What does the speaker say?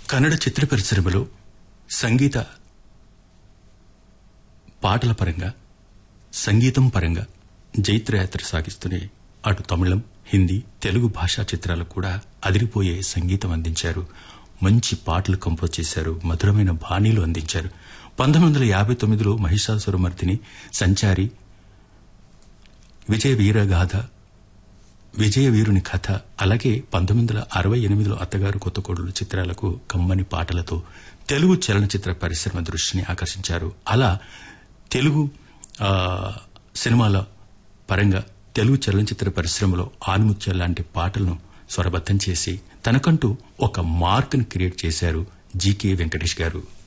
కన్నడ చిత్ర పరిశ్రమలో సంగీత పాటల పరంగా సంగీతం పరంగా జైత్రయాత్ర సాగిస్తూనే అటు తమిళం హిందీ తెలుగు భాషా చిత్రాలకు కూడా అదిరిపోయే సంగీతం అందించారు మంచి పాటలు కంపోజ్ చేశారు మధురమైన బాణీలు అందించారు పంతొమ్మిది వందల యాభై తొమ్మిదిలో మహిషాసురమర్దిని సంచారి విజయ వీరగాథ విజయ వీరుని కథ అలాగే పంతొమ్మిది వందల అరవై ఎనిమిదిలో అత్తగారు కొత్తకోడలు చిత్రాలకు కమ్మని పాటలతో తెలుగు చలనచిత్ర పరిశ్రమ దృష్టిని ఆకర్షించారు అలా తెలుగు ఆ, సినిమాల పరంగా తెలుగు చలనచిత్ర పరిశ్రమలో ఆణిముత్యాల లాంటి పాటలను స్వరబద్ధం చేసి తనకంటూ ఒక మార్క్ను క్రియేట్ చేశారు జీకే వెంకటేష్ గారు